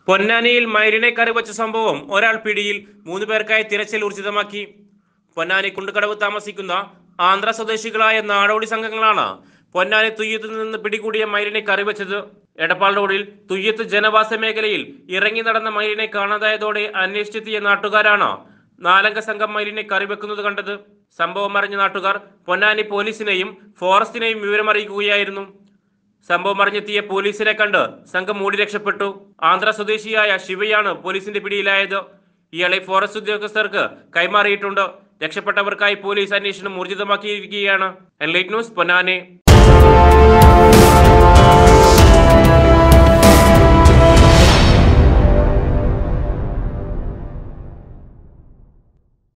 പൊന്നാനിയിൽ മൈലിനെ കറിവച്ച സംഭവം ഒരാൾ പിടിയിൽ മൂന്ന് പേർക്കായി തിരച്ചിൽ ഊർജിതമാക്കി പൊന്നാനി കുണ്ടുകടവ് താമസിക്കുന്ന ആന്ധ്ര സ്വദേശികളായ നാടോടി സംഘങ്ങളാണ് പൊന്നാനി തുയ്യത്തിൽ നിന്ന് പിടികൂടിയ മൈലിനെ കറിവച്ചത് എടപ്പാൾ റോഡിൽ തുയ്യത്ത് ജനവാസ മേഖലയിൽ ഇറങ്ങി നടന്ന മൈലിനെ കാണാതായതോടെ അന്വേഷിച്ചെത്തിയ നാട്ടുകാരാണ് നാലംഗ സംഘം മൈലിനെ കറിവെക്കുന്നത് കണ്ടത് സംഭവം അറിഞ്ഞ നാട്ടുകാർ പൊന്നാനി പോലീസിനെയും ഫോറസ്റ്റിനെയും വിവരമറിയിക്കുകയായിരുന്നു സംഭവം അറിഞ്ഞെത്തിയ പോലീസിനെ കണ്ട് സംഘം മൂടി രക്ഷപ്പെട്ടു ആന്ധ്ര സ്വദേശിയായ ശിവയാണ് പോലീസിന്റെ പിടിയിലായത് ഇയാളെ ഫോറസ്റ്റ് ഉദ്യോഗസ്ഥർക്ക് കൈമാറിയിട്ടുണ്ട് രക്ഷപ്പെട്ടവർക്കായി പോലീസ് അന്വേഷണം ഊർജിതമാക്കിയിരിക്കുകയാണ് എൻലൈറ്റ് ന്യൂസ് പൊന്നാനെ